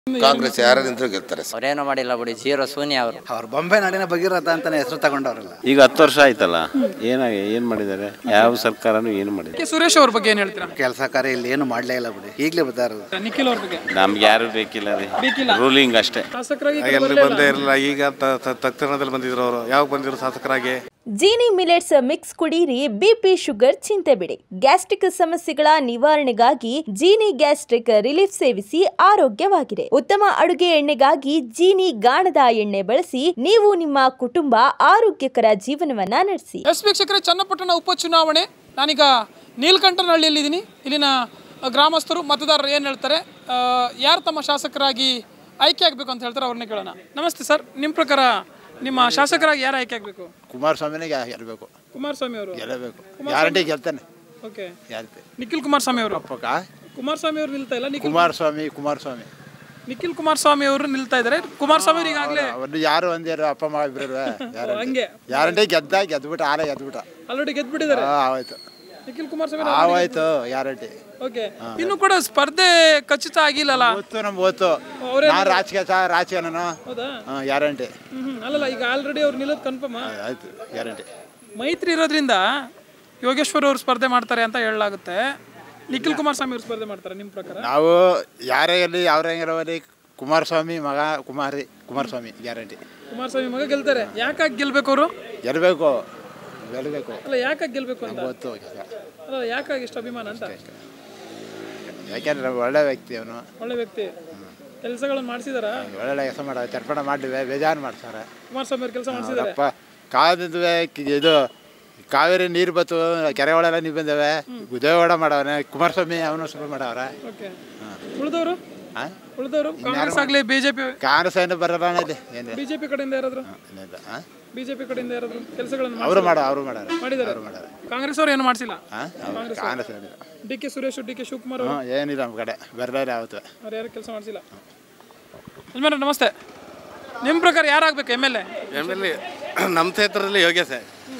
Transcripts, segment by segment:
ಕಾಂಗ್ರೆಸ್ ಯಾರು ನಿಂತರೂ ಗೆಲ್ತಾರೆ ಸರ್ ಅವ್ರೇನು ಮಾಡಿಲ್ಲ ಬಿಡಿ ಜೀರೋ ಶೂನ್ಯ ಅವರು ಅವ್ರು ಬೊಂಬೆ ನಾಡಿನ ಭಗೀರಥ ಅಂತಾನೆ ಹೆಸರು ತಗೊಂಡವ್ರಲ್ಲ ಈಗ ಹತ್ತು ವರ್ಷ ಆಯ್ತಲ್ಲ ಏನಾಗಿ ಏನು ಮಾಡಿದ್ದಾರೆ ಯಾವ ಸರ್ಕಾರನೂ ಏನು ಮಾಡಿಲ್ಲ ಕೆ ಸುರೇಶ್ ಅವ್ರ ಬಗ್ಗೆ ಏನು ಹೇಳ್ತೀರಾ ಕೆಲಸ ಕಾರ್ಯ ಇಲ್ಲಿ ಏನು ಮಾಡ್ಲೇ ಇಲ್ಲ ಬಿಡಿ ಈಗಲೇ ಬರ್ತಾ ಇರೋದು ನಿಖಿಲ್ ಅವ್ರ ಬಗ್ಗೆ ನಮ್ಗೆ ಯಾರು ಬೇಕಿಲ್ಲ ರೀ ಬೇಕಿಲ್ಲ ರೂಲಿಂಗ್ ಅಷ್ಟೇ ಶಾಸಕರಾಗಿ ಎಲ್ಲಿ ಬಂದೇ ಇರಲಿಲ್ಲ ಈಗ ತ- ತ- ತಕ್ಷಣದಲ್ಲಿ ಬಂದಿದ್ರು ಅವರು ಯಾವಾಗ ಬಂದಿದ್ರು ಶಾಸಕರಾಗಿ ಜೀನಿ ಮಿಲೆಟ್ಸ್ ಮಿಕ್ಸ್ ಕುಡೀರಿ ಬಿಪಿ ಶುಗರ್ ಚಿಂತೆ ಬಿಡಿ ಗ್ಯಾಸ್ಟ್ರಿಕ್ ಸಮಸ್ಯೆಗಳ ನಿವಾರಣೆಗಾಗಿ ಜೀನಿ ಗ್ಯಾಸ್ಟ್ರಿಕ್ ರಿಲೀಫ್ ಸೇವಿಸಿ ಆರೋಗ್ಯವಾಗಿದೆ ಉತ್ತಮ ಅಡುಗೆ ಎಣ್ಣೆಗಾಗಿ ಜೀನಿ ಗಾಣದ ಎಣ್ಣೆ ಬಳಸಿ ನೀವು ನಿಮ್ಮ ಕುಟುಂಬ ಆರೋಗ್ಯಕರ ಜೀವನವನ್ನ ನಡೆಸಿ ಎಸ್ ವೀಕ್ಷಕರೇ ಚನ್ನಪಟ್ಟಣ ಉಪಚುನಾವಣೆ ನಾನೀಗ ನೀಲಕಂಠನಹಳ್ಳಿಯಲ್ಲಿದ್ದೀನಿ ಇಲ್ಲಿನ ಗ್ರಾಮಸ್ಥರು ಮತದಾರರು ಏನು ಹೇಳ್ತಾರೆ ಯಾರು ತಮ್ಮ ಶಾಸಕರಾಗಿ ಆಯ್ಕೆ ಆಗಬೇಕು ಅಂತ ಹೇಳ್ತಾರೆ ಅವ್ರನ್ನೇ ಕೇಳೋಣ ನಮಸ್ತೆ ಸರ್ ನಿಮ್ಮ ಪ್ರಕಾರ ನಿಮ್ಮ ಶಾಸಕರಾಗಿ ಯಾರು ಆಯ್ಕೆ ಆಗಬೇಕು ಕುಮಾರಸ್ವಾಮಿನೇ ಗೆಲ್ಲಬೇಕು ಕುಮಾರಸ್ವಾಮಿ ಅವರು ಗೆಲ್ಲಬೇಕು ಗ್ಯಾರಂಟಿ ಗೆಲ್ತಾನೆ ಓಕೆ ಗ್ಯಾರಂಟಿ ನಿಖಿಲ್ ಕುಮಾರಸ್ವಾಮಿ ಅವರು ಪಕ್ಕ ಕುಮಾರಸ್ವಾಮಿ ಅವರು ನಿಲ್ತಾ ಇಲ್ಲ ನಿಖಿಲ್ ಕುಮಾರಸ್ವಾಮಿ ಕುಮಾರಸ್ವಾಮಿ ನಿಖಿಲ್ ಕುಮಾರಸ್ವಾಮಿ ಅವರು ನಿಲ್ತಾ ಇದ್ದಾರೆ ಕುಮಾರಸ್ವಾಮಿ ಅವರು ಈಗಾಗಲೇ ಅವ್ರು ಯಾರು ಒಂದೇರು ಅಪ್ಪ ಅಮ್ಮ ಇಬ್ಬರು ಹಂಗೆ ಗ್ಯಾರಂಟಿ ಗೆದ್ದ ಗೆದ್ಬಿಟ್ಟ ಆಲೆ ಗೆದ್ಬಿಟ್ಟ ಆಲ್ರೆಡಿ ಗೆದ್ಬಿಟ್ಟಿದ್ದಾರೆ ಆ, ಆಯ್ತು ನಿಖಿಲ್ ಕುಮಾರಸ್ವಾಮಿ ಆವಾಯ್ತು ಗ್ಯಾರಂಟಿ ಓಕೆ ಇನ್ನು ಕೂಡ ಸ್ಪರ್ಧೆ ಖಚಿತ ಆಗಿಲ್ಲಲ್ಲ ಗೊತ್ತು ನಮ್ಗೆ ಗೊತ್ತು ಅವ್ರೇ ನಾನು ರಾಜಕೀಯ ಸಹ ರಾಜಕೀಯ ನಾನು ಹೌದಾ ಗ್ಯಾರಂಟಿ ಹ್ಮ್ ಹ್ಮ್. ಅಲ್ಲಲ್ಲ ಈಗ ಆಲ್ರೆಡಿ ಅವ್ರು ನಿಲ್ಲೋದು ಕನ್ಫರ್ಮ್ ಆಯ್ತು ಗ್ಯಾರಂಟಿ ಮೈತ್ರಿ ಇರೋದ್ರಿಂದ ಯೋಗೇಶ್ವರ್ ಅವರು ಸ್ಪರ್ಧೆ ಮಾಡ್ತಾರೆ ಅಂತ ಹೇಳಲಾಗುತ್ತೆ ನಿಖಿಲ್ ಕುಮಾರಸ್ವಾಮಿ ಅವರು ಸ್ಪರ್ಧೆ ಮಾಡ್ತಾರೆ ನಿಮ್ಮ ಪ್ರಕಾರ ನಾವು ಯಾರೇ ಇರಲಿ ಯಾರೇ ಇರೋಲಿ ಕುಮಾರಸ್ವಾಮಿ ಮಗ ಕುಮಾರಿ ಕುಮಾರಸ್ವಾಮಿ ಗ್ಯಾರಂಟಿ ಕುಮಾರಸ್ವಾಮಿ ಮಗ ಗೆಲ್ತಾರೆ ಯಾಕಾಗಿ ಗೆಲ್ಬೇಕು ಅವರು ಗೆಲ್ಲಬೇಕು ಗೆಲ್ಲಬೇಕು ಅಲ್ಲ ಯಾಕಾಗಿ ಗೆಲ್ಬೇಕು ಅಂತ ಗೊತ್ತು ಅಲ್ಲ ಯಾಕಾಗಿ ಇಷ್ಟು ಅಭಿಮಾನ ಅಂತ ಯಾಕೆಂದ್ರೆ ಒಳ್ಳೆ ವ್ಯಕ್ತಿ ಅವನು ಒಳ್ಳೆ ವ್ಯಕ್ತಿ ಕೆಲಸಗಳನ್ನು ಮಾಡಿಸಿದಾರ ಒಳ್ಳೆ ಕೆಲಸ ಮಾಡ ಚರ್ಪಣ ಮಾಡಿದ್ವಿ ಬೇಜಾರು ಮಾಡ್ತಾರೆ ಕುಮಾರಸ್ವಾಮಿ ಅವ್ರು ಕೆಲಸ ಮಾಡಿಸಿದ್ದಾರೆ ಅಪ್ಪ ಕಾದಿದ್ವಿ ಇದು ಕಾವೇರಿ ನೀರು ಬತ್ತು ಕೆರೆ ಒಳಗೆಲ್ಲ ನೀರು ಬಂದವೆ ದೇವಗೌಡ ಮಾಡವನೆ ಕುಮಾರಸ್ವಾಮಿ ಅವನು ಸ್ವಲ್ಪ ಮಾಡವ್ರೆ ಓಕೆ ಉಳಿದವರು ಹಾಂ ಉಳಿದವರು ಕಾಂಗ್ರೆಸ್ ಆಗಲಿ ಬಿಜೆಪಿ ಕಾಂಗ್ರೆಸ್ ಏನು ಬರಲ್ಲ ಇಲ್ಲಿ ಏನು ಬಿಜೆಪಿ ಕಡೆಯಿಂದ ಯಾರಾದ್ರು ಏನಿಲ್ಲ ಹಾಂ ಬಿಜೆಪಿ ಕಡೆಯಿಂದ ಯಾರಾದ್ರು ಕೆಲಸಗಳನ್ನು ಅವರು ಮಾಡ ಅವರು ಮಾಡಾರ ಮಾಡಿದ್ದಾರೆ ಅವರು ಮಾಡಾರ ಕಾಂಗ್ರೆಸ್ ಅವರು ಏನು ಮಾಡಿಸಿಲ್ಲ ಹಾಂ ಕಾಂಗ್ರೆಸ್ ಏನಿಲ್ಲ D K Suresh D K Shivakumar ಅವರು ಹ್ಞೂ ಏನಿಲ್ಲ ನಮ್ಮ ಕಡೆ ಬರಲ್ಲ ಯಾವತ್ತು ಅವ್ರು ಯಾರು ಕೆಲಸ ಮಾಡಿಸಿಲ್ಲ ಯಜಮಾನ್ರೆ ನಮಸ್ತೆ ನಿಮ್ಮ ಪ್ರಕಾರ ಯಾರಾಗಬೇಕು M L A M L A ನಮ್ಮ ಕ್ಷೇತ್ರದಲ್ಲಿ ಯೋಗೇಶ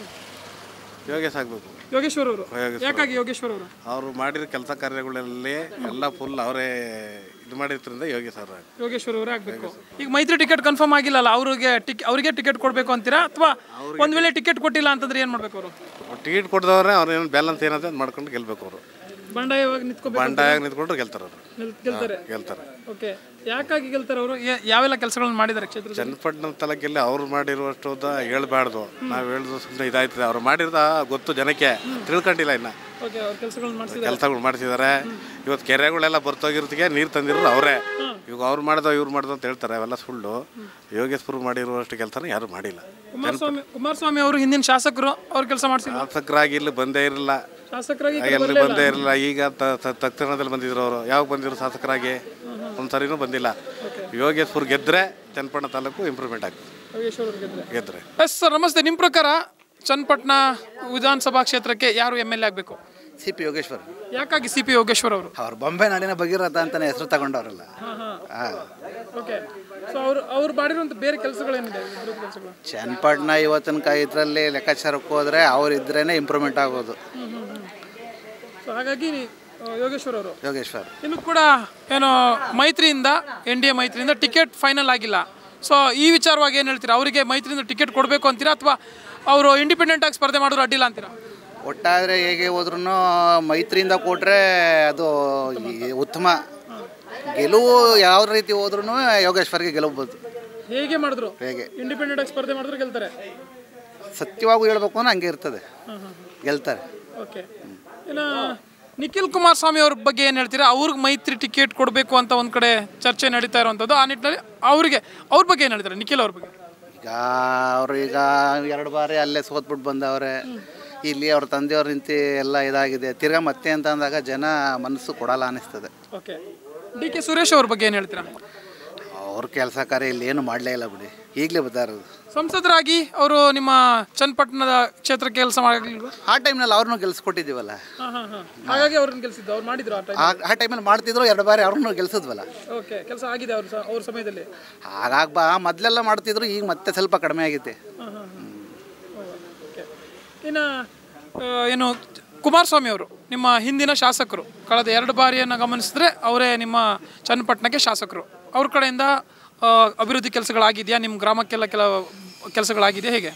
ಯೋಗೇಶ್ ಆಗಬೇಕು ಯೋಗೇಶ್ವರ್ ಅವರು ಯೋಗೇಶ್ವರ್. ಯಾಕಾಗಿ ಯೋಗೇಶ್ವರ್ ಅವರು ಅವರು ಮಾಡಿರೋ ಕೆಲಸ ಕಾರ್ಯಗಳಲ್ಲಿ ಎಲ್ಲ ಫುಲ್ ಅವರೇ ಇದು ಮಾಡಿದ್ರಿಂದ ಯೋಗೇಶ್ ಅವರು ಯೋಗೇಶ್ವರ್ ಅವರೇ ಆಗಬೇಕು ಈಗ ಮೈತ್ರಿ ಟಿಕೆಟ್ ಕನ್ಫರ್ಮ್ ಆಗಿಲ್ಲಲ್ಲ ಅವ್ರಿಗೆ ಟಿಕ್ ಅವರಿಗೆ ಟಿಕೆಟ್ ಕೊಡಬೇಕು ಅಂತೀರಾ ಅಥವಾ ಒಂದ್ ವೇಳೆ ಟಿಕೆಟ್ ಕೊಟ್ಟಿಲ್ಲ ಅಂತಂದ್ರೆ ಏನು ಮಾಡ್ಬೇಕು ಅವರು ಟಿಕೆಟ್ ಕೊಡ್ದವ್ರೆ ಅವ್ರು ಏನು ಬ್ಯಾಲೆನ್ಸ್ ಏನಂತ ಅದ್ ಮಾಡ್ಕೊಂಡು ಗೆಲ್ಬೇಕು ಅವರು ಬಂಡಾಯವಾಗಿ ನಿಂತ್ಕೋಬೇಕು ಬಂಡಾಯ ನಿಂತ್ಕೊಂಡು ಗೆಲ್ತಾರೆ ಅವರು ನಿಲ್- ಗೆಲ್ತಾರೆ ಗೆಲ್ತಾರೆ ಓಕೆ ಯಾಕಾಗಿ ಗೆಲ್ತಾರೆ ಅವರು ಯಾವೆಲ್ಲ ಕೆಲಸಗಳನ್ನು ಮಾಡಿದ್ದಾರೆ ಕ್ಷೇತ್ರದಲ್ಲಿ ಚನ್ನಪಟ್ಟಣ ತಾಲೂಕಲ್ಲಿ ಅವ್ರು ಮಾಡಿರುವಷ್ಟು ಹೇಳ್ಬಾರ್ದು ನಾವು ಹೇಳಿದ್ರು ಸುಮ್ಮನೆ ಇದಾಯ್ತದೆ ಅವ್ರು ಮಾಡಿರೋದ ಗೊತ್ತು ಜನಕ್ಕೆ ತಿಳ್ಕೊಂಡಿಲ್ಲ ಇನ್ನು ಓಕೆ ಅವ್ರ ಕೆಲಸಗಳನ್ನು ಮಾಡಿಸಿದ್ದಾರೆ ಕೆಲಸಗಳು ಮಾಡಿಸಿದ್ದಾರೆ ಇವತ್ತು ಕೆರೆಗಳೆಲ್ಲ ಬರ್ತೋಗಿರೋದಕ್ಕೆ ನೀರು ತಂದಿರೋದು ಅವರೇ ಇವಾಗ ಅವ್ರು ಮಾಡ್ದೋ ಇವ್ರು ಮಾಡ್ದೋ ಅಂತ ಹೇಳ್ತಾರೆ ಅವೆಲ್ಲ ಸುಳ್ಳು ಯೋಗೇಶ್ಪುರ್ ಮಾಡಿರುವಷ್ಟು ಕೆಲಸನ ಯಾರು ಮಾಡಿಲ್ಲ ಕುಮಾರಸ್ವಾಮಿ ಕುಮಾರಸ್ವಾಮಿ ಅವರು ಹಿಂದಿನ ಶಾಸಕರು ಅವ್ರ ಕೆಲಸ ಮಾಡಿಸಿಲ್ಲ ಶಾಸಕರಾಗಿ ಇಲ್ಲಿ ಬಂದೇ ಇರಲಿಲ್ಲ ಶಾಸಕರಾಗಿ ಈ ಕಡೆ ಎಲ್ಲಿ ಬರ್ಲೇ ಬಂದೇ ಇರಲಿಲ್ಲ ಈಗ ತ- ತ- ತಕ್ಷಣದಲ್ಲಿ ಬಂದಿದ್ರು ಅವರು ಯಾವಾಗ ಬಂದಿದ್ರು ಶಾಸಕರಾಗಿ ಒಂದ್ಸರಿನೂ ಬಂದಿಲ್ಲ ಯೋಗೇಶ್ಪುರ್ ಗೆದ್ದರೆ ಚನ್ನಪಟ್ಟಣ ತಾಲೂಕು ಇಂಪ್ರೂವ್ಮೆಂಟ್ ಆಗ್ತದೆ ಯೋಗೇಶ್ವರ್ ಅವ್ರು ಗೆದ್ರೆ ಗೆದ್ದರೆ ಎಸ್ ಸರ್ ನಮಸ್ತೆ ನಿಮ್ಮ ಪ್ರಕಾರ ಚನ್ನಪಟ್ಟಣ ವಿಧಾನಸಭಾ ಕ್ಷೇತ್ರಕ್ಕೆ ಯಾರು ಎಮ್ ಎಲ್ ಎ ಆಗಬೇಕು ಸಿ ಪಿ ಯೋಗೇಶ್ವರ್ ಯಾಕಾಗಿ ಸಿ ಪಿ ಯೋಗೇಶ್ವರ್ ಅವರು ಅವ್ರು ಬೊಂಬೆ ನಾಡಿನ ಭಗೀರಥ ಅಂತಾನೆ ಹೆಸರು ತಗೊಂಡವ್ರಲ್ಲ ಹಾಂ ಓಕೆ ಸೊ ಅವರು ಅವ್ರು ಮಾಡಿರುವಂಥ ಬೇರೆ ಕೆಲಸಗಳೇನಿದೆ ಅಭಿವೃದ್ಧಿ ಕೆಲಸಗಳು ಚನ್ನಪಟ್ಟಣ ಇವತ್ತಿನ ಕಾ ಇದರಲ್ಲಿ ಲೆಕ್ಕಾಚಾರಕ್ಕೆ ಹೋದರೆ ಅವ್ರು ಇದ್ರೇ ಇಂಪ್ರೂವ್ಮೆಂಟ್ ಆಗೋದು ಸೊ ಹಾಗಾಗಿ ಆ, ಯೋಗೇಶ್ವರ್ ಅವರು ಯೋಗೇಶ್ವರ್ ಇನ್ನು ಕೂಡ ಏನು ಮೈತ್ರಿಯಿಂದ ಎನ್ ಡಿ ಎ ಮೈತ್ರಿಯಿಂದ ಟಿಕೆಟ್ ಫೈನಲ್ ಆಗಿಲ್ಲ ಸೊ ಈ ವಿಚಾರವಾಗಿ ಏನು ಹೇಳ್ತೀರಾ ಅವರಿಗೆ ಮೈತ್ರಿಯಿಂದ ಟಿಕೆಟ್ ಕೊಡಬೇಕು ಅಂತೀರಾ ಅಥವಾ ಅವರು ಇಂಡಿಪೆಂಡೆಂಟ್ ಆಗಿ ಸ್ಪರ್ಧೆ ಮಾಡಿದ್ರು ಅಡ್ಡಿಲ್ಲ ಅಂತೀರಾ ಒಟ್ಟಾದರೆ ಹೇಗೆ ಹೋದ್ರೂ ಮೈತ್ರಿಯಿಂದ ಕೊಟ್ಟರೆ ಅದು ಈ ಉತ್ತಮ ಗೆಲುವು ಯಾವ ರೀತಿ ಹೋದ್ರೂ ಯೋಗೇಶ್ವರ್ಗೆ ಗೆಲ್ಲಬಹುದು ಹೇಗೆ ಮಾಡಿದ್ರು ಹೇಗೆ ಇಂಡಿಪೆಂಡೆಂಟ್ ಆಗಿ ಸ್ಪರ್ಧೆ ಮಾಡಿದ್ರು ಗೆಲ್ತಾರೆ ಸತ್ಯವಾಗೂ ಹೇಳ್ಬೇಕು ಅಂದ್ರೆ ಹಂಗೆ ಇರ್ತದೆ ಗೆಲ್ತಾರೆ ಓಕೆ ಇನ್ನು ನಿಖಿಲ್ ಕುಮಾರಸ್ವಾಮಿ ಅವ್ರ ಬಗ್ಗೆ ಏನು ಹೇಳ್ತೀರಾ ಅವ್ರಿಗೆ ಮೈತ್ರಿ ಟಿಕೆಟ್ ಕೊಡಬೇಕು ಅಂತ ಒಂದು ಕಡೆ ಚರ್ಚೆ ನಡೀತಾ ಇರುವಂಥದ್ದು ಆ ನಿಟ್ಟಿನಲ್ಲಿ ಅವರಿಗೆ ಅವ್ರ ಬಗ್ಗೆ ಏನು ಹೇಳ್ತಾರೆ ನಿಖಿಲ್ ಅವ್ರ ಬಗ್ಗೆ ಈಗ ಅವರು ಈಗ ಎರಡು ಬಾರಿ ಅಲ್ಲೇ ಸೋತ್ಬಿಟ್ಟು ಬಂದವ್ರೆ ಇಲ್ಲಿ ಅವ್ರ ತಂದೆಯವ್ರು ನಿಂತು ಎಲ್ಲ ಇದಾಗಿದೆ ತಿರ್ಗಾ ಮತ್ತೆ ಅಂತ ಅಂದಾಗ ಜನ ಮನಸ್ಸು ಕೊಡಲ್ಲ ಅನಿಸ್ತದೆ ಓಕೆ ಡಿ ಕೆ ಸುರೇಶ್ ಅವ್ರ ಬಗ್ಗೆ ಏನು ಹೇಳ್ತೀರಾ ಅವ್ರ ಕೆಲಸ ಕಾರ್ಯ ಇಲ್ಲಿ ಏನು ಮಾಡಲೇ ಇಲ್ಲ ಬಿಡಿ ಈಗಲೇ ಬರ್ತಾ ಇರೋದು ಸಂಸದರಾಗಿ ಅವರು ನಿಮ್ಮ ಚನ್ನಪಟ್ಟಣದ ಕ್ಷೇತ್ರಕ್ಕೆ ಕೆಲಸ ಮಾಡಲಿಲ್ವಾ ಆ ಟೈಮ್ನಲ್ಲಿ ಅವ್ರನ್ನೂ ಗೆಲ್ಸ್ಕೊಟ್ಟಿದ್ದೀವಲ್ಲ ಹಾಂ ಹಾಂ ಹಾಂ ಹಾಗಾಗಿ ಅವ್ರನ್ನ ಗೆಲ್ಸಿದ್ದು ಅವ್ರು ಮಾಡಿದ್ರು ಆ ಟೈಮ್ ಆ ಆ ಟೈಮಲ್ಲಿ ಮಾಡ್ತಿದ್ರು ಎರಡು ಬಾರಿ ಅವ್ರನ್ನೂ ಗೆಲ್ಸಿದ್ವಲ್ಲ ಓಕೆ ಕೆಲಸ ಆಗಿದೆ ಅವ್ರ ಸ- ಅವ್ರ ಸಮಯದಲ್ಲಿ ಹಾಗಾಗಿ ಬಾ ಮೊದಲೆಲ್ಲ ಮಾಡ್ತಿದ್ರು ಈಗ ಮತ್ತೆ ಸ್ವಲ್ಪ ಕಡಿಮೆ ಆಗೈತೆ ಓಕೆ ಇನ್ನು ಆ, ಏನು ಕುಮಾರಸ್ವಾಮಿ ಅವರು ನಿಮ್ಮ ಹಿಂದಿನ ಶಾಸಕರು ಕಳೆದ ಎರಡು ಬಾರಿಯನ್ನು ಗಮನಿಸಿದ್ರೆ ಅವರೇ ನಿಮ್ಮ ಚನ್ನಪಟ್ಟಣಕ್ಕೆ ಶಾಸಕರು ಅವ್ರ ಕಡೆಯಿಂದ ಆ, ಅಭಿವೃದ್ಧಿ ಕೆಲಸಗಳಾಗಿದೆಯಾ ನಿಮ್ಮ ಗ್ರಾಮಕ್ಕೆಲ್ಲ ಕೆಲ ಕೆಲಸಗಳಾಗಿದೆಯಾ ಹೇಗೆ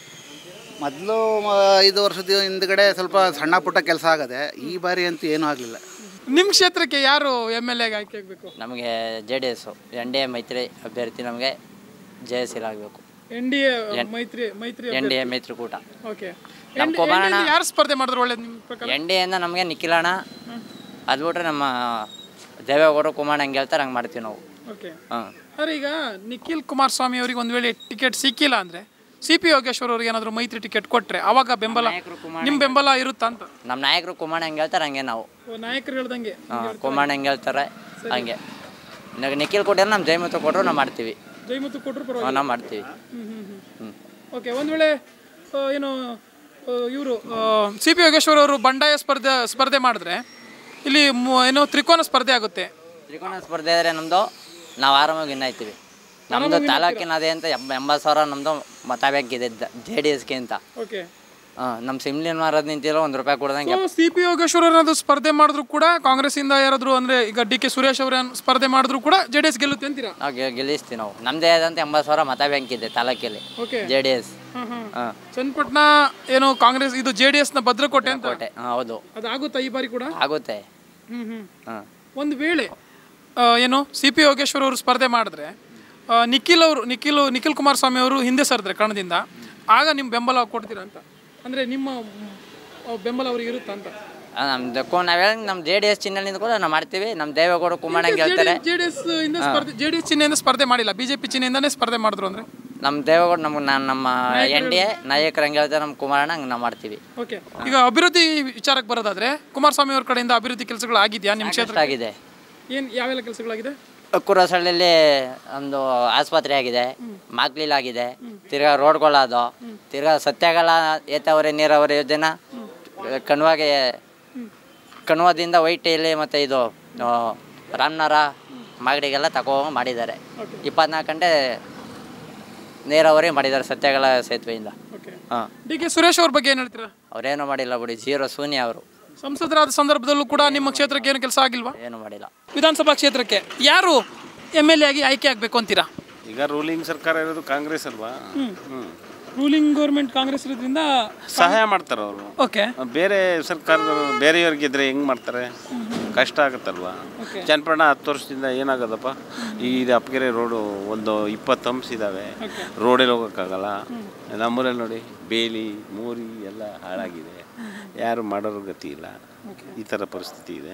ಮೊದಲು ಐದು ವರ್ಷದ ಹಿಂದ್ಗಡೆ ಸ್ವಲ್ಪ ಸಣ್ಣ ಪುಟ್ಟ ಕೆಲಸ ಆಗದೆ ಈ ಬಾರಿ ಅಂತೂ ಏನೂ ಆಗಲಿಲ್ಲ ನಿಮ್ಮ ಕ್ಷೇತ್ರಕ್ಕೆ ಯಾರು ಎಮ್ ಎಲ್ ಎಗೆ ಆಯ್ಕೆ ಆಗಬೇಕು ನಮಗೆ J D S N D A ಮೈತ್ರಿ ಅಭ್ಯರ್ಥಿ ನಮಗೆ ಜಯಶೀಲಾಗಬೇಕು ಎನ್ ಡಿ ಎ ಮೈತ್ರಿ ಮೈತ್ರಿ ಎನ್ ಡಿ ಎ ಮೈತ್ರಿಕೂಟ ಓಕೆ ನಮ್ಮ ಕುಮಾರಣ್ಣ ಯಾರು ಸ್ಪರ್ಧೆ ಮಾಡಿದ್ರು ಒಳ್ಳೇದು ನಿಮ್ಮ ಪ್ರಕಾರ ಎನ್ ಡಿ ಎಯಿಂದ ನಮಗೆ ನಿಖಿಲಣ್ಣ ಅದು ಬಿಟ್ರೆ ನಮ್ಮ ದೇವೇಗೌಡರು ಕುಮಾರಣ್ಣ ಹೆಂಗೆ ಹೇಳ್ತಾರೆ ಹಂಗೆ ಮಾಡ್ತೀವಿ ನಾವು ಓಕೆ ಹಾಂ ಆದರೆ ಈಗ ನಿಖಿಲ್ ಕುಮಾರಸ್ವಾಮಿ ಅವರಿಗೆ ಒಂದು ವೇಳೆ ಟಿಕೆಟ್ ಸಿಕ್ಕಿಲ್ಲ ಅಂದರೆ ಸಿ ಪಿ ಯೋಗೇಶ್ವರ್ ಅವ್ರಿಗೆ ಏನಾದರೂ ಮೈತ್ರಿ ಟಿಕೆಟ್ ಕೊಟ್ಟರೆ ಅವಾಗ ಬೆಂಬಲ ನಿಮ್ಮ ಬೆಂಬಲ ಇರುತ್ತಾ ಅಂತ ನಮ್ಮ ನಾಯಕರು ಕುಮಾರಣ್ಣ ಹೆಂಗೆ ಹೇಳ್ತಾರೆ ಹಂಗೆ ನಾವು ನಾಯಕರು ಹೇಳ್ದಂಗೆ ಹಾಂ ಕುಮಾರಣ್ಣ ಹೆಂಗೆ ಹೇಳ್ತಾರೆ ಹಂಗೆ ಇವಾಗ ನಿಖಿಲ್ ಕೊಟ್ಟರೆ ನಮ್ಮ ಜಯಮತ ಕೊಟ್ಟರು ನಾವು ಮಾಡ್ತೀವಿ ಜೈಮತ್ತು ಕೊಟ್ಟರು ಹ್ಞೂ ಪರವಾಗಿಲ್ಲ ನಾವು ಮಾಡ್ತೀವಿ ಹ್ಮ್ ಹ್ಮ್ ಹ್ಮ್ ಓಕೆ ಒಂದು ವೇಳೆ ಆ, ಏನು ಇವರು ಸಿ ಪಿ ಯೋಗೇಶ್ವರ್ ಅವರು ಬಂಡಾಯ ಸ್ಪರ್ಧೆ ಸ್ಪರ್ಧೆ ಮಾಡಿದ್ರೆ ಇಲ್ಲಿ ಮು- ಏನು ತ್ರಿಕೋನ ಸ್ಪರ್ಧೆ ಆಗುತ್ತೆ ತ್ರಿಕೋಣ ಸ್ಪರ್ಧೆ ಆದರೆ ನಮ್ಮದು ನಾವು ಆರಾಮಾಗಿ ವಿನ್ ಆಯ್ತೀವಿ ನಮ್ಮದು ತಾಲೂಕಿನ ಅದೇ ಅಂತ ಎಂಬ ಎಂಬತ್ತು ಸಾವಿರ ನಮ್ಮದು ಮತ ಬ್ಯಾಂಕ್ ಇದೆ ಜೆ ಡಿ ಎಸ್ಗೆ ಅಂತ ಓಕೆ ಹಾಂ ನಮ್ಮ ಸಿಮ್ಲಿನ್ ಮಾರೋದು ನಿಂತಿಲ್ಲ ಒಂದು ರೂಪಾಯಿ ಕೊಡ್ದಂಗೆ ಸಿ ಪಿ ಯೋಗೇಶ್ವರ್ ಏನಾದ್ರು ಸ್ಪರ್ಧೆ ಮಾಡಿದ್ರು ಕೂಡ ಕಾಂಗ್ರೆಸ್ಸಿಂದ ಯಾರಾದ್ರು ಅಂದ್ರೆ ಈಗ ಡಿ ಕೆ ಸುರೇಶ್ ಅವರ ಸ್ಪರ್ಧೆ ಮಾಡಿದ್ರು ಕೂಡ ಜೆ ಡಿ ಎಸ್ ಗೆಲ್ಲುತ್ತೆ ಅಂತೀರಾ ನಾವು ಗೆ- ಗೆಲ್ಲಿಸ್ತೀವಿ ನಾವು ನಮ್ಮದೇ ಆದಂಥ ಎಂಬತ್ತು ಸಾವಿರ ಮತ ಬ್ಯಾಂಕ್ ಇದೆ ತಾಲೂಕಲ್ಲಿ ಓಕೆ ಜೆ ಡಿ ಎಸ್ ಹಾಂ ಹಾಂ ಹಾಂ ಚನ್ನಪಟ್ಟಣ ಏನು ಕಾಂಗ್ರೆಸ್ ಇದು ಜೆ ಡಿ ಎಸ್ನ ಭದ್ರಕೋಟೆ ಅಂತ ಕೋಟೆ ಹಾಂ ಹೌದು ಅದಾಗುತ್ತಾ ಈ ಬಾರಿ ಕೂಡ ಆಗುತ್ತೆ ಹ್ಮ್ ಹ್ಮ್ ಹಾಂ ಒಂದು ವೇಳೆ ಆ, ಏನು ಸಿ ಪಿ ಯೋಗೇಶ್ವರ್ ಅವರು ಸ್ಪರ್ಧೆ ಮಾಡಿದ್ರೆ ಆ, ನಿಖಿಲ್ ಅವರು ನಿಖಿಲ್ ನಿಖಿಲ್ ಕುಮಾರಸ್ವಾಮಿ ಅವರು ಹಿಂದೆ ಸರಿದ್ರೆ ಕಣದಿಂದ ಆಗ ನಿಮ್ಮ ಬೆಂಬಲ ಕೊಡ್ತೀರಾ ಅಂತ ಅಂದರೆ ನಿಮ್ಮ ಆ, ಬೆಂಬಲ ಅವ್ರಿಗೆ ಇರುತ್ತಾ ಅಂತ ನಮ್ದು ನಾವು ಹೇಳಿ ನಮ್ಮ ಜೆ ಡಿ ಎಸ್ ಚಿಹ್ನೆಲಿಂದ ಕೂಡ ನಾವು ಮಾಡ್ತೀವಿ ನಮ್ಮ ದೇವೇಗೌಡ ಕುಮಾರಣ್ಣ ಹೆಂಗೆ ಹೇಳ್ತಾರೆ ಜೆ ಡಿ ಎಸ್ ಇಂದ ಸ್ಪರ್ಧೆ ಜೆ ಡಿ ಎಸ್ ಚಿಹ್ನೆಯಿಂದ ಸ್ಪರ್ಧೆ ಮಾಡಿಲ್ಲ ಬಿಜೆಪಿ ಚಿಹ್ನೆಯಿಂದನೇ ಸ್ಪರ್ಧೆ ಮಾಡಿದ್ರು ಅಂದ್ರೆ ನಮ್ಮ ದೇವೇಗೌಡ ನಮ್ಗೆ ನಾನು ನಮ್ಮ ಎನ್ ಡಿ ಎ ನಾಯಕರು ಹೆಂಗೆ ಹೇಳ್ತಾರೆ ನಮ್ಮ ಕುಮಾರಣ್ಣ ಹಂಗೆ ನಾವು ಮಾಡ್ತೀವಿ ಓಕೆ ಈಗ ಅಭಿವೃದ್ಧಿ ವಿಚಾರಕ್ಕೆ ಬರೋದಾದ್ರೆ ಕುಮಾರಸ್ವಾಮಿ ಅವ್ರ ಕಡೆಯಿಂದ ಅಭಿವೃದ್ಧಿ ಕೆಲಸಗಳು ಆಗಿದೆಯಾ ನಿಮ್ಮ ಕ್ಷೇತ್ರ ಆಗಿದೆ ಏನು ಯಾವೆಲ್ಲ ಕೆಲಸಗಳಾಗಿದೆ ಕುರಸಳ್ಳಿ ಒಂದು ಆಸ್ಪತ್ರೆ ಆಗಿದೆ ಮಾಗ್ಲಿಲ್ ಆಗಿದೆ ತಿರ್ಗಾ ರೋಡ್ಗಳಾದೋ ತಿರ್ಗಾ ಸತ್ಯಾಗಲ ಏತವರೆ ನೀರಾವರಿ ಯೋಜನೆ ಕಣ್ವಾಗೆ ಕಣ್ವದಿಂದ ವೈಟಿಯಲ್ಲಿ ಮತ್ತು ಇದು ಆ, ರಾಮನಗರ ಮಾಗಡಿಗೆಲ್ಲ ತಗೋ ಮಾಡಿದ್ದಾರೆ ಇಪ್ಪತ್ನಾಲ್ಕು ಗಂಟೆ ನೀರಾವರಿ ಮಾಡಿದ್ದಾರೆ ಸತ್ಯಾಗಲ ಸೇತುವೆಯಿಂದ ಓಕೆ ಹಾಂ ಡಿ ಕೆ ಸುರೇಶ್ ಅವ್ರ ಬಗ್ಗೆ ಏನು ಹೇಳ್ತೀರಾ ಅವ್ರೇನು ಮಾಡಿಲ್ಲ ಬಿಡಿ ಜೀರೋ ಶೂನ್ಯ ಅವರು ಸಂಸದರಾದ ಸಂದರ್ಭದಲ್ಲೂ ಕೂಡ ನಿಮ್ಮ ಕ್ಷೇತ್ರಕ್ಕೆ ಏನು ಕೆಲಸ ಆಗಿಲ್ವಾ ಏನು ಮಾಡಿಲ್ಲ ವಿಧಾನಸಭಾ ಕ್ಷೇತ್ರಕ್ಕೆ ಯಾರು ಎಮ್ ಎಲ್ ಎ ಆಗಿ ಆಯ್ಕೆ ಆಗಬೇಕು ಅಂತೀರಾ ಈಗ ರೂಲಿಂಗ್ ಸರ್ಕಾರ ಇರೋದು ಕಾಂಗ್ರೆಸ್ ಅಲ್ವಾ ಹ್ಞೂ ರೂಲಿಂಗ್ ಗೌರ್ಮೆಂಟ್ ಕಾಂಗ್ರೆಸ್ ಇರೋದ್ರಿಂದ ಸಹಾಯ ಮಾಡ್ತಾರೆ ಅವರು ಓಕೆ ಬೇರೆ ಸರ್ಕಾರದವರು ಬೇರೆಯವ್ರಿಗೆ ಇದ್ರೆ ಹೆಂಗೆ ಮಾಡ್ತಾರೆ ಕಷ್ಟ ಆಗುತ್ತಲ್ವಾ ಚನ್ನಪಣ್ಣ ಹತ್ತು ವರ್ಷದಿಂದ ಏನಾಗೋದಪ್ಪ ಈ ಇದು ಅಪ್ಪಗೆರೆ ರೋಡು ಒಂದು ಇಪ್ಪತ್ತು ಹಂಪ್ಸ್ ಇದ್ದಾವೆ ರೋಡಲ್ಲಿ ಹೋಗೋಕ್ಕಾಗಲ್ಲ ನಮ್ಮೂರಲ್ಲಿ ನೋಡಿ ಬೇಲಿ ಮೂರಿ ಎಲ್ಲ ಹಾಳಾಗಿದೆ ಯಾರು ಮಾಡೋರು ಗತಿ ಇಲ್ಲ ಈ ಥರ ಪರಿಸ್ಥಿತಿ ಇದೆ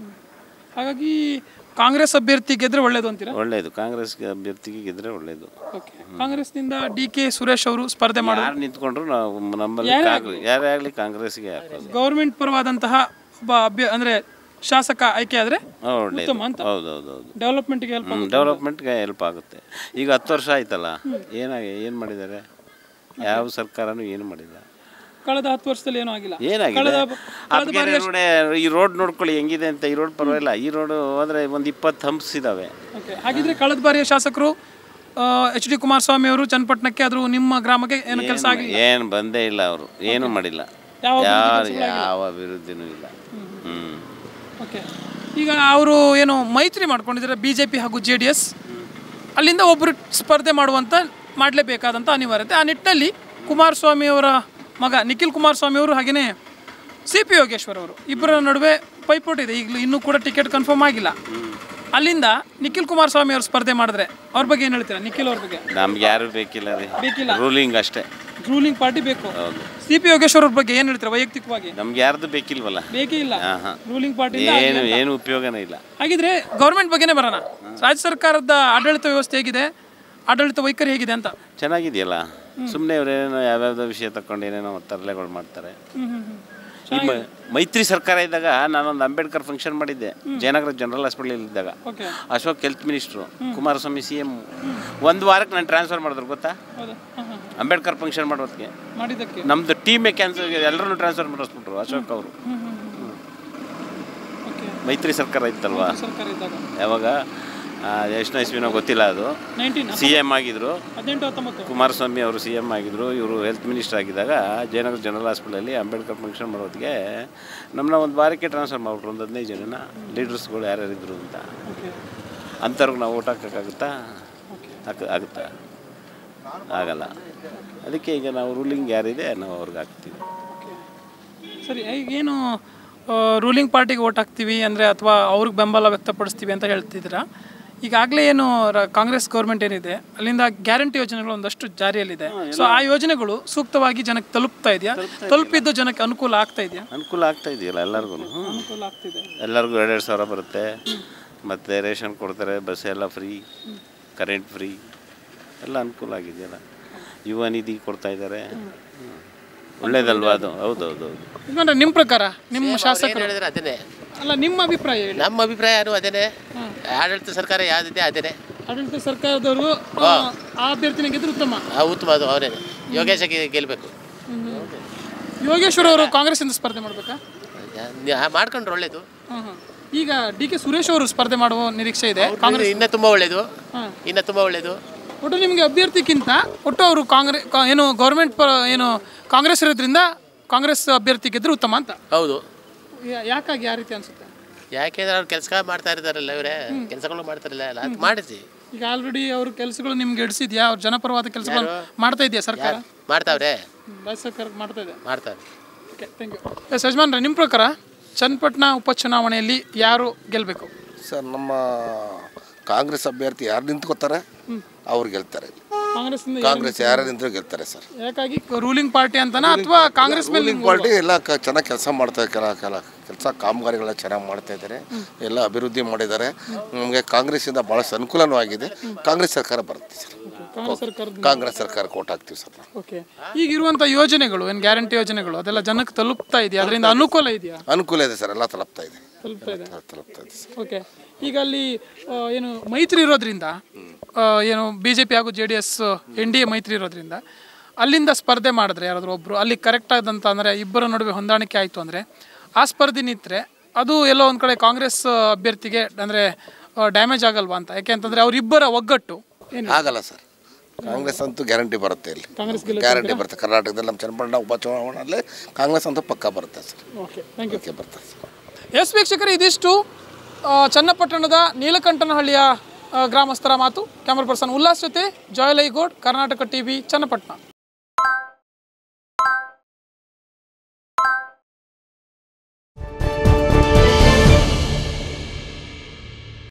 ಹಾಗಾಗಿ ಕಾಂಗ್ರೆಸ್ ಅಭ್ಯರ್ಥಿ ಗೆದ್ರೆ ಒಳ್ಳೇದು ಅಂತೀರಾ ಒಳ್ಳೆಯದು ಕಾಂಗ್ರೆಸ್ ಅಭ್ಯರ್ಥಿಗೆ ಗೆದ್ರೆ ಒಳ್ಳೆಯದು ಓಕೆ ಕಾಂಗ್ರೆಸ್ನಿಂದ ಡಿ ಕೆ ಸುರೇಶ್ ಅವರು ಸ್ಪರ್ಧೆ ಮಾಡಿ ಯಾರು ನಿಂತ್ಕೊಂಡ್ರು ನಾವು ನಮ್ಮಲ್ಲಿ ಕಾಂಗ್ರೆಸ್ ಯಾರೇ ಆಗಲಿ ಕಾಂಗ್ರೆಸ್ಗೆ ಹಾಕೋದು ಗೌರ್ಮೆಂಟ್ ಪರವಾದಂತಹ ಒಬ್ಬ ಅಭ್ಯ ಅಂದರೆ ಶಾಸಕ ಆಯ್ಕೆ ಆದರೆ ಒಳ್ಳೆಯದು ಉತ್ತಮ ಅಂತ ಹೌದು ಹೌದು ಹೌದು ಡೆವಲಪ್ಮೆಂಟ್ಗೆ ಹೆಲ್ಪ್ ಡೆವಲಪ್ಮೆಂಟ್ಗೆ ಹೆಲ್ಪ್ ಆಗುತ್ತೆ ಈಗ ಹತ್ತು ವರ್ಷ ಆಯ್ತಲ್ಲ ಏನಾಗಿ ಏನು ಮಾಡಿದ್ದಾರೆ ಯಾವ ಸರ್ಕಾರನೂ ಏನು ಮಾಡಿಲ್ಲ ಕಳೆದ ಹತ್ತು ವರ್ಷದಲ್ಲಿ ಏನೂ ಆಗಿಲ್ಲ ಏನಾಗಿದೆ ಕಳೆದ ಅಪ್ಗೆರೆ ರೋಡೆ ಈ ರೋಡ್ ನೋಡ್ಕೊಳ್ಳಿ ಹೆಂಗಿದೆ ಅಂತ ಈ ರೋಡ್ ಪರವಾಗಿಲ್ಲ ಈ ರೋಡು ಹೋದ್ರೆ ಒಂದು ಇಪ್ಪತ್ತು ಹಂಪ್ಸ್ ಇದಾವೆ ಓಕೆ ಹಾಗಿದ್ರೆ ಕಳೆದ ಬಾರಿಯ ಶಾಸಕರು ಎಚ್ ಡಿ ಕುಮಾರಸ್ವಾಮಿ ಅವರು ಚನ್ನಪಟ್ಟಣಕ್ಕೆ ಆದರೂ ನಿಮ್ಮ ಗ್ರಾಮಕ್ಕೆ ಏನು ಕೆಲಸ ಆಗಿಲ್ಲ ಏನು ಬಂದೇ ಇಲ್ಲ ಅವರು ಏನು ಮಾಡಿಲ್ಲ ಯಾವ ಯಾರು ಯಾವ ಅಭಿವೃದ್ಧಿನೂ ಇಲ್ಲ ಹ್ಞೂ ಓಕೆ ಈಗ ಅವರು ಏನು ಮೈತ್ರಿ ಮಾಡ್ಕೊಂಡಿದ್ದಾರೆ ಬಿ ಜೆ ಪಿ ಹಾಗೂ ಜೆ ಡಿ ಎಸ್ ಅಲ್ಲಿಂದ ಒಬ್ಬರು ಸ್ಪರ್ಧೆ ಮಾಡುವಂಥ ಮಾಡಲೇಬೇಕಾದಂಥ ಅನಿವಾರ್ಯತೆ ಆ ನಿಟ್ಟಿನಲ್ಲಿ ಕುಮಾರಸ್ವಾಮಿ ಅವರ ಮಗ ನಿಖಿಲ್ ಕುಮಾರಸ್ವಾಮಿ ಅವರು ಹಾಗೆಯೇ ಸಿ ಪಿ ಯೋಗೇಶ್ವರ್ ಅವರು ಇಬ್ಬರ ನಡುವೆ ಪೈಪೋಟಿ ಇದೆ ಈಗಲೂ ಇನ್ನೂ ಕೂಡ ಟಿಕೆಟ್ ಕನ್ಫರ್ಮ್ ಆಗಿಲ್ಲ ಅಲ್ಲಿಂದ ನಿಖಿಲ್ ಕುಮಾರಸ್ವಾಮಿ ಅವರು ಸ್ಪರ್ಧೆ ಮಾಡಿದ್ರೆ ಅವ್ರ ಬಗ್ಗೆ ಏನು ಹೇಳ್ತೀರಾ ನಿಖಿಲ್ ಅವ್ರ ಬಗ್ಗೆ ನಮ್ಗೆ ಯಾರು ಬೇಕಿಲ್ಲ ರೀ ಬೇಕಿಲ್ಲ ರೂಲಿಂಗ್ ಅಷ್ಟೇ ರೂಲಿಂಗ್ ಪಾರ್ಟಿ ಬೇಕು ಹೌದು ಸಿ ಪಿ ಯೋಗೇಶ್ವರ್ ಅವ್ರ ಬಗ್ಗೆ ಏನು ಹೇಳ್ತೀರಾ ವೈಯಕ್ತಿಕವಾಗಿ ನಮ್ಗೆ ಯಾರ್ದು ಬೇಕಿಲ್ವಲ್ಲ ಬೇಕೇ ಇಲ್ಲ ಹಾಂ ಹಾಂ ರೂಲಿಂಗ್ ಪಾರ್ಟಿ ಏನು ಏನು ಉಪಯೋಗನೇ ಇಲ್ಲ ಹಾಗಿದ್ರೆ ಗೌರ್ಮೆಂಟ್ ಬಗ್ಗೆನೇ ಬರೋಣ ರಾಜ್ಯ ಸರ್ಕಾರದ ಆಡಳಿತ ವ್ಯವಸ್ಥೆ ಹೇಗಿದೆ ಆಡಳಿತ ವೈಖರಿ ಹೇಗಿದೆ ಅಂತ ಚೆನ್ನಾಗಿದೆಯಲ್ಲ ಸುಮ್ಮನೆ ಇವರೇನೋ ಯಾವ್ಯಾವ್ದೋ ವಿಷಯ ತಗೊಂಡು ಏನೇನೋ ತರಲೆಗಳು ಮಾಡ್ತಾರೆ ಈ ಮ- ಮೈತ್ರಿ ಸರ್ಕಾರ ಇದ್ದಾಗ ನಾನೊಂದು ಅಂಬೇಡ್ಕರ್ ಫಂಕ್ಷನ್ ಮಾಡಿದ್ದೆ ಜಯನಗರ ಜನರಲ್ ಹಾಸ್ಪಿಟಲ್ ಇದ್ದಾಗ okay Ashok health minister Kumaraswamy C M ಒಂದು ವಾರಕ್ಕೆ ನಾನು ಟ್ರಾನ್ಸ್ಫರ್ ಮಾಡಿದ್ರು ಗೊತ್ತಾ ಹೌದಾ ಹಾಂ ಹಾಂ ಅಂಬೇಡ್ಕರ್ ಫಂಕ್ಷನ್ ಮಾಡೋದಕ್ಕೆ ಮಾಡಿದ್ದಕ್ಕೆ ನಮ್ದು ಟೀಮೇ ಕ್ಯಾನ್ಸಲ್ ಎಲ್ಲರನ್ನೂ ಟ್ರಾನ್ಸ್ಫರ್ ಮಾಡಿಸ್ಬಿಟ್ರು ಅಶೋಕ್ ಅವರು ಓಕೆ ಮೈತ್ರಿ ಸರ್ಕಾರ ಇತ್ತಲ್ವಾ ಸರ್ಕಾರ ಇದ್ದಾಗ ಯಾವಾಗ ಆ, ಎಷ್ಟನೇ ಇಸ್ವಿನೋ ಗೊತ್ತಿಲ್ಲ ಅದು ನೈನ್ಟೀನ್ ಸಿ ಎಮ್ ಆಗಿದ್ರು ಹದಿನೆಂಟು ಹತ್ತೊಂಬತ್ತು ಕುಮಾರಸ್ವಾಮಿ ಅವರು ಸಿ ಎಮ್ ಆಗಿದ್ರು ಇವರು ಹೆಲ್ತ್ ಮಿನಿಸ್ಟರ್ ಆಗಿದ್ದಾಗ ಜಯನಗರ ಜನರಲ್ ಹಾಸ್ಪಿಟಲಲ್ಲಿ ಅಂಬೇಡ್ಕರ್ ಫಂಕ್ಷನ್ ಮಾಡೋದಕ್ಕೆ ನಮ್ಮನ್ನ ಒಂದು ವಾರಕ್ಕೆ ಟ್ರಾನ್ಸ್ಫರ್ ಮಾಡ್ಬಿಟ್ರು ಒಂದು ಹದಿನೈದು ಜನನ ಲೀಡರ್ಸ್ಗಳು ಯಾರ್ಯಾರಿದ್ರು ಅಂತ ಓಕೆ ಅಂಥವ್ರಿಗೆ ನಾವು ಓಟ್ ಹಾಕೋಕ್ಕಾಗುತ್ತಾ ಹಾಕ ಆಗುತ್ತಾ ಆಗಲ್ಲ ಅದಕ್ಕೆ ಈಗ ನಾವು ರೂಲಿಂಗ್ ಯಾರಿದೆ ನಾವು ಅವ್ರಿಗೆ ಹಾಕ್ತೀವಿ ಸರಿ ಈಗ ಏನು ರೂಲಿಂಗ್ ಪಾರ್ಟಿಗೆ ಓಟ್ ಹಾಕ್ತೀವಿ ಅಂದರೆ ಅಥವಾ ಅವ್ರಿಗೆ ಬೆಂಬಲ ವ್ಯಕ್ತಪಡಿಸ್ತೀವಿ ಅಂತ ಹೇಳ್ತಿದ್ದೀರಾ ಈಗಾಗಲೇ ಏನು ರ- ಕಾಂಗ್ರೆಸ್ ಗೌರ್ಮೆಂಟ್ ಏನಿದೆ ಅಲ್ಲಿಂದ ಗ್ಯಾರಂಟಿ ಯೋಜನೆಗಳು ಒಂದಷ್ಟು ಜಾರಿಯಲ್ಲಿದೆ ಸೊ ಆ ಯೋಜನೆಗಳು ಸೂಕ್ತವಾಗಿ ಜನಕ್ಕೆ ತಲುಪ್ತಾ ಇದೆಯಾ ತಲುಪಿದ್ದು ಜನಕ್ಕೆ ಅನುಕೂಲ ಆಗ್ತಾ ಇದೆಯಾ ಅನುಕೂಲ ಆಗ್ತಾ ಇದೆಯಲ್ಲ ಎಲ್ಲರಿಗೂ ಅನುಕೂಲ ಆಗ್ತಿದೆ ಎಲ್ಲರಿಗೂ ಎರಡೆರಡು ಸಾವಿರ ಬರುತ್ತೆ ಮತ್ತು ರೇಷನ್ ಕೊಡ್ತಾರೆ ಬಸ್ ಎಲ್ಲ ಫ್ರೀ ಕರೆಂಟ್ ಫ್ರೀ ಎಲ್ಲ ಅನುಕೂಲ ಆಗಿದೆಯಲ್ಲ ಯುವ ನಿಧಿ ಕೊಡ್ತಾ ಇದ್ದಾರೆ ಒಳ್ಳೇದಲ್ವಾ ಅದು ಹೌದು ಹೌದು ಹೌದು ಯಾಕಂದ್ರೆ ನಿಮ್ಮ ಪ್ರಕಾರ ನಿಮ್ಮ ಶಾಸಕರು ಹೇಳಿದ್ರೆ ಅದೇನೆ ಅಲ್ಲ ನಿಮ್ಮ ಅಭಿಪ್ರಾಯ ಹೇಳಿ ನಮ್ಮ ಅಭಿಪ್ರಾಯನೂ ಅದೇನೆ ಆಡಳಿತ ಸರ್ಕಾರ ಯಾವುದಿದೆ ಅದೇನೆ ಆಡಳಿತ ಸರ್ಕಾರದವರು ಆ, ಆ ಅಭ್ಯರ್ಥಿನ ಗೆದ್ರೆ ಉತ್ತಮ ಆ ಉತ್ತಮ ಅದು ಅವರೇನೆ ಯೋಗೇಶ ಗೆ- ಗೆಲ್ಬೇಕು ಯೋಗೇಶ್ವರ್ ಅವರು ಕಾಂಗ್ರೆಸ್ಸಿಂದ ಸ್ಪರ್ಧೆ ಮಾಡಬೇಕಾ ಯಾ- ಮಾಡ್ಕೊಂಡ್ರೆ ಒಳ್ಳೇದು ಈಗ ಡಿ ಕೆ ಸುರೇಶ್ ಅವರು ಸ್ಪರ್ಧೆ ಮಾಡುವ ನಿರೀಕ್ಷೆ ಇದೆ ಕಾಂಗ್ರೆಸ್ ಇನ್ನ ತುಂಬಾ ಒಳ್ಳೇದು ಇನ್ನ ತುಂಬಾ ಒಳ್ಳೇದು ಒಟ್ಟು ನಿಮಗೆ ಅಭ್ಯರ್ಥಿಗಿಂತ ಒಟ್ಟು ಅವರು ಕಾಂಗ್ರೆಸ್ ಏನು ಗೌರ್ಮೆಂಟ್ ಪರ ಏನು ಕಾಂಗ್ರೆಸ್ ಇರೋದ್ರಿಂದ ಕಾಂಗ್ರೆಸ್ ಅಭ್ಯರ್ಥಿ ಗೆದ್ರೆ ಉತ್ತಮ ಅಂತ ಹೌದು ಯಾ- ಯಾಕಾಗಿ ಆ ರೀತಿ ಅನ್ಸುತ್ತೆ ಯಾಕೆಂದ್ರೆ ಅವ್ರು ಕೆಲಸ ಮಾಡ್ತಾ ಇರ್ತಾರಲ್ಲ ಇವರೇ ಕೆಲಸಗಳು ಮಾಡ್ತಾರಲ್ಲ ಅಲ್ಲ ಅದು ಮಾಡಿಸಿ ಈಗ ಆಲ್ರೆಡಿ ಅವ್ರ ಕೆಲಸಗಳು ನಿಮ್ಗೆ ಎಡ್ಸಿದ್ಯಾ ಅವ್ರ ಜನಪರವಾದ ಕೆಲಸಗಳು ಮಾಡ್ತಾ ಇದೆಯಾ ಸರ್ಕಾರ ಮಾಡ್ತಾವ್ರೆ ಹ್ಮ್, ರಾಜ್ಯ ಸರ್ಕಾರ ಮಾಡ್ತಾ ಇದೆ ಮಾಡ್ತಾರೆ ಓಕೆ ಥ್ಯಾಂಕ್ ಯು ಎಸ್ ಯಜಮಾನ್ರೆ ನಿಮ್ಮ ಪ್ರಕಾರ ಚನ್ನಪಟ್ಟಣ ಉಪಚುನಾವಣೆಯಲ್ಲಿ ಯಾರು ಗೆಲ್ಲಬೇಕು ಸರ್ ನಮ್ಮ ಕಾಂಗ್ರೆಸ್ ಅಭ್ಯರ್ಥಿ ಯಾರು ನಿಂತ್ಕೋತಾರೆ ಅವ್ರು ಗೆಲ್ತಾರೆ ಕಾಂಗ್ರೆಸ್ನಿಂದ ಕಾಂಗ್ರೆಸ್ ಯಾರು ನಿಂತರೂ ಗೆಲ್ತಾರೆ ಸರ್ ಯಾಕಾಗಿ ರೂಲಿಂಗ್ ಪಾರ್ಟಿ ಅಂತನಾ ಅಥವಾ ಕಾಂಗ್ರೆಸ್ ಮೇಲೆ ರೂಲಿಂಗ್ ಪಾರ್ಟಿ ಎಲ್ಲ ಕ- ಚೆನ್ನಾಗಿ ಕೆಲಸ ಮಾಡ್ತಾ ಕೆಲ ಕೆಲ ಕೆಲಸ ಕಾಮಗಾರಿಗಳ ಚೆನ್ನಾಗಿ ಮಾಡ್ತಾ ಇದ್ದಾರೆ ಎಲ್ಲ ಅಭಿವೃದ್ಧಿ ಮಾಡಿದ್ದಾರೆ ನಮಗೆ ಕಾಂಗ್ರೆಸ್ಸಿಂದ ಭಾಳಷ್ಟು ಅನುಕೂಲನೂ ಆಗಿದೆ ಕಾಂಗ್ರೆಸ್ ಸರ್ಕಾರ ಬರುತ್ತೆ ಸರ್ ಕಾಂಗ್ರೆಸ್ ಸರ್ಕಾರದ ಕಾಂಗ್ರೆಸ್ ಸರ್ಕಾರ ಕೋಟ್ ಹಾಕ್ತೀವಿ ಸರ್ ನಾವು ಓಕೆ ಈಗ ಇರುವಂಥ ಯೋಜನೆಗಳು ಏನು ಗ್ಯಾರಂಟಿ ಯೋಜನೆಗಳು ಅದೆಲ್ಲ ಜನಕ್ಕೆ ತಲುಪ್ತಾ ಇದೆಯಾ ಅದರಿಂದ ಅನುಕೂಲ ಇದೆಯಾ ಅನುಕೂಲ ಇದೆ ಸರ್ ಎಲ್ಲ ತಲುಪ್ತಾ ಇದೆ ತಲುಪ್ತಾ ಇದೆ ತಲುಪ್ತಾ ಇದೆ ಸರ್ ಓಕೆ ಈಗ ಅಲ್ಲಿ ಆ, ಏನು ಮೈತ್ರಿ ಇರೋದ್ರಿಂದ ಆ, ಏನು ಬಿ ಜೆ ಪಿ ಹಾಗೂ J D S N D A ಮೈತ್ರಿ ಇರೋದ್ರಿಂದ ಅಲ್ಲಿಂದ ಸ್ಪರ್ಧೆ ಮಾಡಿದ್ರೆ ಯಾರಾದರೂ ಒಬ್ಬರು ಅಲ್ಲಿ ಕರೆಕ್ಟ್ ಆದಂತ ಅಂದರೆ ಇಬ್ಬರ ನಡುವೆ ಹೊಂದಾಣಿಕೆ ಆಯಿತು ಅಂದರೆ ಆ ಸ್ಪರ್ಧೆ ನಿಂತರೆ ಅದು ಎಲ್ಲೋ ಒಂದು ಕಡೆ ಕಾಂಗ್ರೆಸ್ ಅಭ್ಯರ್ಥಿಗೆ ಅಂದರೆ ಡ್ಯಾಮೇಜ್ ಆಗಲ್ವಾ ಅಂತ ಯಾಕೆ ಅಂತಂದರೆ ಅವರಿಬ್ಬರ ಒಗ್ಗಟ್ಟು ಏನು ಆಗಲ್ಲ ಸರ್ ಕಾಂಗ್ರೆಸ್ ಅಂತೂ ಗ್ಯಾರಂಟಿ ಬರುತ್ತೆ ಇಲ್ಲಿ ಕಾಂಗ್ರೆಸ್ ಗ್ಯಾರಂಟಿ ಬರುತ್ತೆ ಕರ್ನಾಟಕದಲ್ಲಿ ನಮ್ಮ ಚನ್ನಪಟ್ಟಣ ಉಪಚುನಾವಣೆಯಲ್ಲಿ ಕಾಂಗ್ರೆಸ್ ಅಂತೂ ಪಕ್ಕ ಬರುತ್ತೆ sir okay thank you okay ಬರ್ತದೆ ಸರ್ ಎಸ್ ವೀಕ್ಷಕರು ಇದಿಷ್ಟು ಆ, ಚನ್ನಪಟ್ಟಣದ ನೀಲಕಂಠನಹಳ್ಳಿಯ ಆ, ಗ್ರಾಮಸ್ಥರ ಮಾತು ಕ್ಯಾಮರಾ ಪರ್ಸನ್ ಉಲ್ಲಾಸ್ ಜೊತೆ ಜಾಯಲೈಗೌಡ್ ಕರ್ನಾಟಕ ಟಿವಿ ಚನ್ನಪಟ್ಟಣ